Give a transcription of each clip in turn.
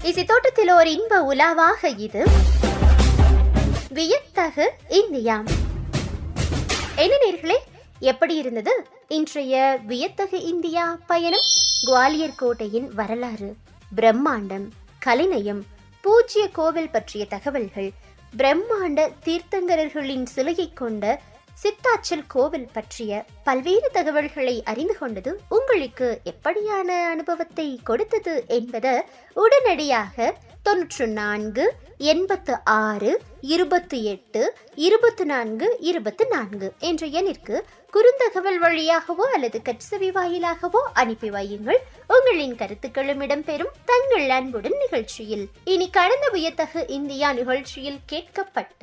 இசைத்தோட்டத்தில் ஓர் இன்ப உலாவாக இது வியத்தகு இந்தியா என்ன நேர்களே எப்படி இருந்தது இன்றைய வியத்தகு இந்தியா பயணம் குவாலியர் கோட்டையின் வரலாறு பிரம்மாண்டம் கலைநயம் பூஜ்ய கோவில் பற்றிய தகவல்கள் பிரம்மாண்ட தீர்த்தங்கரர்களின் சிலையை கொண்ட சித்தாச்சல் கோவில் பற்றிய பல்வேறு தகவல்களை அறிந்து கொண்டது உங்களுக்கு எப்படியான அனுபவத்தை கொடுத்தது என்பதை உடனடியாக தொன்னூற்று நான்கு எண்பத்து ஆறு இருபத்தி எட்டு இருபத்தி நான்கு இருபத்தி நான்கு என்ற எண்ணிற்கு குறுந்தகவல் வழியாகவோ அல்லது கட்சவி வாயிலாகவோ அனுப்பி வையுங்கள் உங்களின் கருத்துக்களும் இடம்பெறும் தங்கள் அன்புடன் நிகழ்ச்சியில் இனி கடந்த வியத்தகு இந்தியா நிகழ்ச்சியில் கேட்கப்பட்ட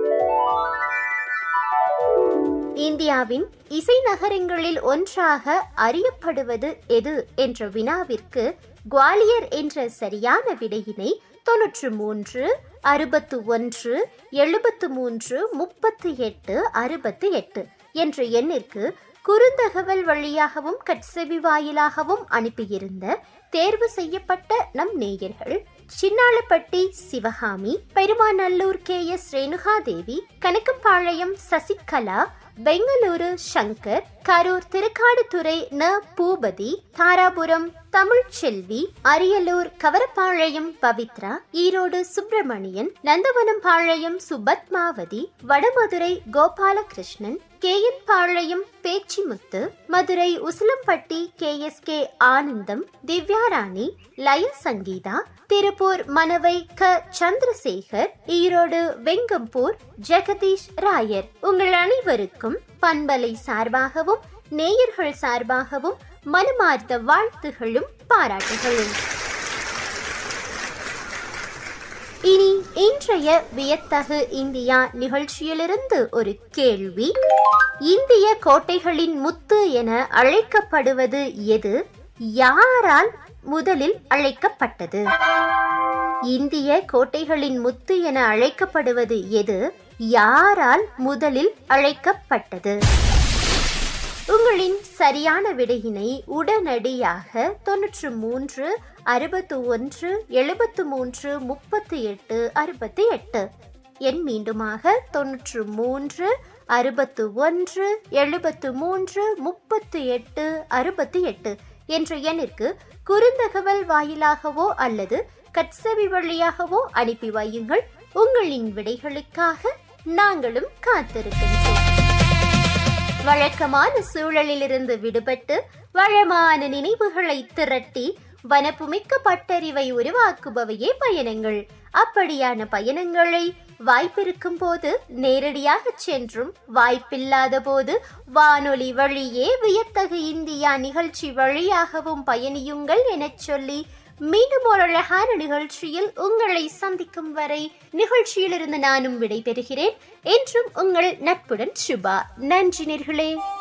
இந்தியாவின் இசை நகரங்களில் ஒன்றாக அறியப்படுவது எது என்ற வினாவிற்கு குவாலியர் என்ற சரியான விடையினை தொன்னூற்று மூன்று அறுபத்து ஒன்று எழுபத்து மூன்று முப்பத்தி எட்டு அறுபத்தி எட்டு என்ற எண்ணிற்கு குறுந்தகவல் வழியாகவும் கட்செவி வாயிலாகவும் அனுப்பியிருந்த தேர்வு செய்யப்பட்ட நம் நேயர்கள் சின்னாளப்பட்டி சிவகாமி பெருமாநல்லூர் கே எஸ் ரேணுகாதேவி கணக்கம்பாளையம் சசிகலா பெங்களூரு சங்கர் கரூர் திருக்காடுதுறை ந Boopathi Dharapuram Tamilselvi Ariyalur Kavarapalayam Pavithra Erode Subramanian Nandavanam Palayam Subathmavathi Vadamadurai Gopalakrishnan K N Palayam Pechimuthu Madurai Usilampatti K S K Anandam Divyarani லய சங்கீதா திருப்பூர் மனவை க சந்திரசேகர் ஈரோடு வெங்கம்பூர் ஜெகதீஷ் ராயர் உங்கள் அனைவருக்கும் பண்பலை சார்பாகவும் நேயர்கள் சார்பாகவும் மனமார்ந்த வாழ்த்துகளும் பாராட்டுகளும் இனி இன்றைய வியத்தகு இந்தியா நிகழ்ச்சியிலிருந்து ஒரு கேள்வி இந்திய கோட்டைகளின் முத்து என அழைக்கப்படுவது எது யாரால் முதலில் அழைக்கப்பட்டது இந்திய கோட்டைகளின் முத்து என அழைக்கப்படுவது எது யாரால் முதலில் அழைக்கப்பட்டது உங்களின் சரியான விடையினை உடனடியாக தொன்னூற்று மூன்று அறுபத்து ஒன்று எழுபத்து மூன்று முப்பத்தி எட்டு அறுபத்தி எட்டு எண் மீண்டுமாக தொன்னூற்று மூன்று அறுபத்து ஒன்று எழுபத்து மூன்று முப்பத்தி எட்டு அறுபத்தி எட்டு என்ற எண்ணிற்கு குறுந்தகவல் வாயிலாகவோ அல்லது கட்சவி வழியாகவோ அனுப்பி வையுங்கள் உங்களின் விடைகளுக்காக நாங்களும் காத்திருக்கின்றோம் வழக்கமான சூழலிலிருந்து விடுபட்டு வளமான நினைவுகளை திரட்டி வனப்புமிக்க பட்டறிவை உருவாக்குபவையே பயணங்கள் அப்படியான பயணங்களை வாய்ப்பிருக்கும் போது நேரடியாக சென்றும் வாய்ப்பில்லாத போது வானொலி வழியே வியத்தகு இந்தியா நிகழ்ச்சி வழியாகவும் பயணியுங்கள் எனச் சொல்லி மீண்டும் ஒரு அழகான நிகழ்ச்சியில் உங்களை சந்திக்கும் வரை நிகழ்ச்சியிலிருந்து நானும் விடைபெறுகிறேன் என்றும் உங்கள் நட்புடன் சுபா நன்றி நேர்களே